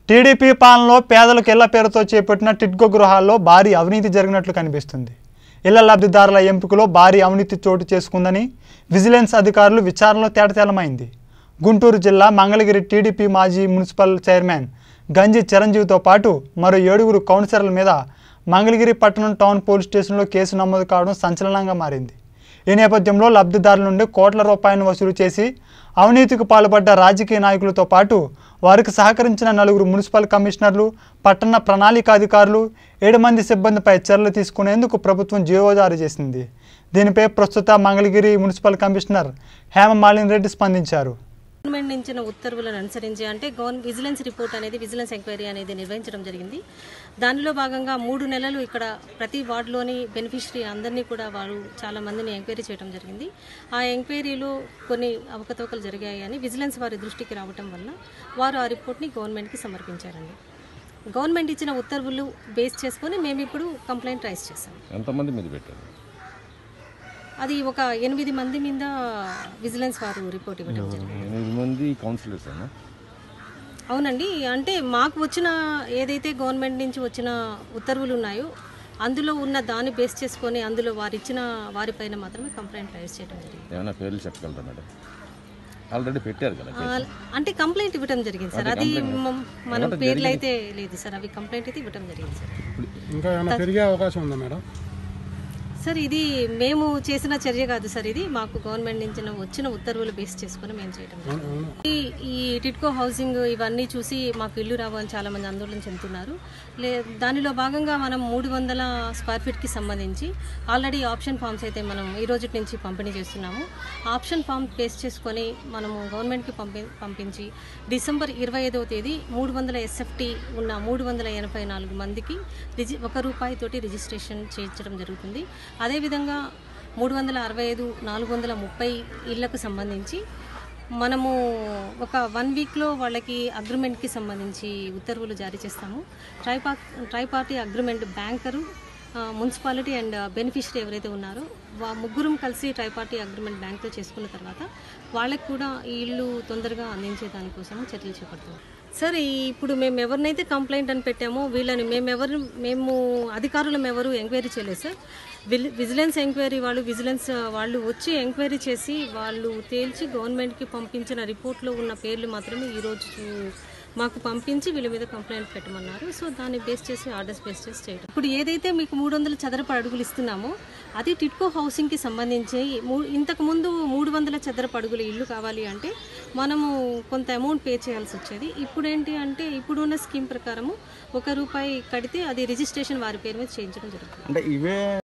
TDP పాలనలో పేదలకు ఇళ్ల పేరుతో చేపట్టిన టిడ్కో గృహాల్లో భారీ అవినీతి జరిగినట్లు కనిపిస్తుంది ఇళ్ల లబ్ధిదారుల ఎంపికలో భారీ అవినీతి చోటు చేసుకుందని విజిలెన్స్ అధికారులు విచారణలో తేటతెల్లమైంది గుంటూరు జిల్లా మంగళగిరి టీడీపీ మాజీ మున్సిపల్ చైర్మన్ గంజి చిరంజీవితో పాటు మరో ఏడుగురు కౌన్సిలర్ల మీద మంగళగిరి పట్టణం టౌన్ పోలీస్ స్టేషన్లో కేసు నమోదు కావడం సంచలనంగా మారింది ఈ నేపథ్యంలో లబ్ధిదారుల నుండి కోట్ల రూపాయలను వసూలు చేసి అవినీతికి పాల్పడ్డ రాజకీయ నాయకులతో పాటు వారికి సహకరించిన నలుగురు మున్సిపల్ కమిషనర్లు పట్టణ ప్రణాళికాధికారులు ఏడు మంది సిబ్బందిపై చర్యలు తీసుకునేందుకు ప్రభుత్వం జీవో జారీ చేసింది దీనిపై ప్రస్తుత మంగళగిరి మున్సిపల్ కమిషనర్ హేమమాలిని రెడ్డి స్పందించారు గవర్నమెంట్ ఇచ్చిన ఉత్తర్వులను అనుసరించి అంటే గవర్న విజిలెన్స్ రిపోర్ట్ అనేది విజిలెన్స్ ఎంక్వైరీ అనేది నిర్వహించడం జరిగింది దానిలో భాగంగా మూడు నెలలు ఇక్కడ ప్రతి వార్డులోని బెనిఫిషరీ అందరినీ కూడా వారు చాలా మందిని ఎంక్వైరీ చేయడం జరిగింది ఆ ఎంక్వైరీలో కొన్ని అవకతవకలు జరిగాయి అని విజిలెన్స్ వారి దృష్టికి రావటం వల్ల వారు ఆ రిపోర్ట్ని గవర్నమెంట్కి సమర్పించారండి గవర్నమెంట్ ఇచ్చిన ఉత్తర్వులు బేస్ చేసుకొని మేము ఇప్పుడు కంప్లైంట్ రైజ్ చేశాం ఎంతమంది మీద పెట్టారు అది ఒక ఎనిమిది మంది మీద విజిలెన్స్ వారు రిపోర్ట్ ఇవ్వడం జరిగింది ఎనిమిది మంది కౌన్సిలర్స్ అన్న అవునండి అంటే మాకు వచ్చిన ఏదైతే గవర్నమెంట్ నుంచి వచ్చిన ఉత్తర్వులు ఉన్నాయో అందులో ఉన్న దాన్ని బేస్ చేసుకొని అందులో వారు ఇచ్చిన వారిపైన మాత్రమే కంప్లైంట్ రైజ్ చేయడం జరిగింది ఏమైనా పేర్లు చెప్పగలరా మేడం ఆల్రెడీ పెట్టారు కదా ఆ, అంటే కంప్లైంట్ ఇవ్వడం జరిగింది సార్ అది మ- మనం పేర్లు అయితే లేదు సార్ అవి కంప్లైంట్ అయితే ఇవ్వడం జరిగింది సార్ ఇంకా ఏమైనా పెరిగే అవకాశం ఉందా మేడం సార్ ఇది మేము చేసిన చర్య కాదు సార్ ఇది మాకు గవర్నమెంట్ నుంచి వచ్చిన ఉత్తర్వులు బేస్ చేసుకొని మేము చేయడం జరిగింది. ఈ ఈ టిట్కో హౌసింగ్ ఇవన్నీ చూసి మాకు ఇల్లు రావు అని చాలా మంది ఆందోళన చెందుతున్నారు లే దానిలో భాగంగా మనం మూడు వందల స్క్వేర్ ఫీట్కి సంబంధించి ఆల్రెడీ ఆప్షన్ ఫామ్స్ అయితే మనం ఈ రోజు నుంచి పంపిణీ చేస్తున్నాము ఆప్షన్ ఫామ్ బేస్ చేసుకొని మనము గవర్నమెంట్కి పంపి పంపించి డిసెంబర్ ఇరవై ఐదవ తేదీ మూడు వందల ఎస్ఎఫ్టీ ఉన్న మూడు వందల ఎనభై నాలుగు మందికి రిజి ఒక రూపాయి తోటి రిజిస్ట్రేషన్ చేయించడం జరుగుతుంది అదేవిధంగా మూడు వందల అరవై ఐదు నాలుగు వందల ముప్పై ఇళ్లకు సంబంధించి మనము ఒక వన్ వీక్లో వాళ్ళకి అగ్రిమెంట్కి సంబంధించి ఉత్తర్వులు జారీ చేస్తాము ట్రైపా ట్రైపార్టీ అగ్రిమెంట్ బ్యాంకరు ఆ, మున్సిపాలిటీ అండ్ బెనిఫిషరీ ఎవరైతే ఉన్నారో వా ముగ్గురం కలిసి ట్రైపార్టీ అగ్రిమెంట్ బ్యాంక్తో చేసుకున్న తర్వాత వాళ్ళకి కూడా ఈ ఇల్లు తొందరగా అందించే దానికోసం చర్యలు చేపడతాం సార్ ఈ ఇప్పుడు మేము ఎవరినైతే కంప్లైంట్ అని పెట్టామో వీళ్ళని మేము ఎవరు మేము అధికారులం ఎవరు ఎంక్వైరీ చేయలేదు సార్ విల్- విజిలెన్స్ ఎంక్వైరీ వాళ్ళు విజిలెన్స్ వాళ్ళు వచ్చి ఎంక్వైరీ చేసి వాళ్ళు తేల్చి గవర్నమెంట్కి పంపించిన రిపోర్ట్లో ఉన్న పేర్లు మాత్రమే ఈరోజు మాకు పంపించి వీళ్ళ మీద కంప్లైంట్ పెట్టమన్నారు సో దాన్ని బేస్ చేసి ఆర్డర్స్ బేస్ చేసి చేయడం ఇప్పుడు ఏదైతే మీకు మూడు వందల చదరపు అడుగులు ఇస్తున్నామో అది టిట్కో హౌసింగ్కి సంబంధించి మూ- ఇంతకు ముందు మూడు వందల చదరపు అడుగుల ఇల్లు కావాలి అంటే మనము కొంత అమౌంట్ పే చేయాల్సి వచ్చేది ఇప్పుడు ఏంటి అంటే ఇప్పుడున్న స్కీమ్ ప్రకారము ఒక రూపాయి కడితే అది రిజిస్ట్రేషన్ వారి పేరు మీద చేయించడం జరుగుతుంది అంటే ఇవే